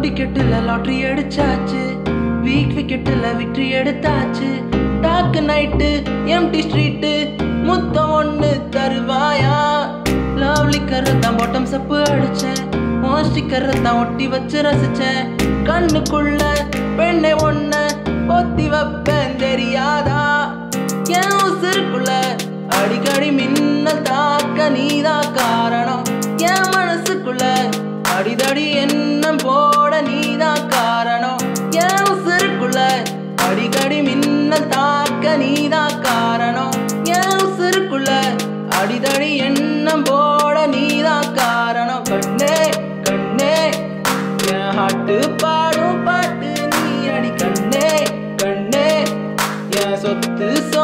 டிக்கெட்டுல lottery அடிச்சாச்சு weak விக்கெட்டுல victory எடுத்தாச்சு டாக்கு நைட்டு எம்டி ஸ்ட்ரீட்டு முத்தம் ஒண்ணு தருவாயா லவ்லி தான் பாட்டம் சப்பு அடிச்சேன் மோஸ்டிக்கரை தான் ஒட்டி வச்சு ரசிச்சேன் கண்ணுக்குள்ள பெண்ணை ஒண்ண ஒத்தி வைப்பேன் தெரியாதா என் உசுருக்குள்ள அடிக்கடி மின்னல் தாக்க நீதான் காரணம் என் மனசுக்குள்ள அடிதடி எண்ணம் போட நீதான் காரணம் என் உசுருக்குள்ள அடிக்கடி மின்னல் தாக்க நீதான் காரணம் என் உசுருக்குள்ள அடிதடி எண்ணம் போட நீதான் காரணம் கண்ணே கண்ணே என் ஹாட்டு பாடும் பாட்டு நீ அடி கண்ணே கண்ணே என் சொத்து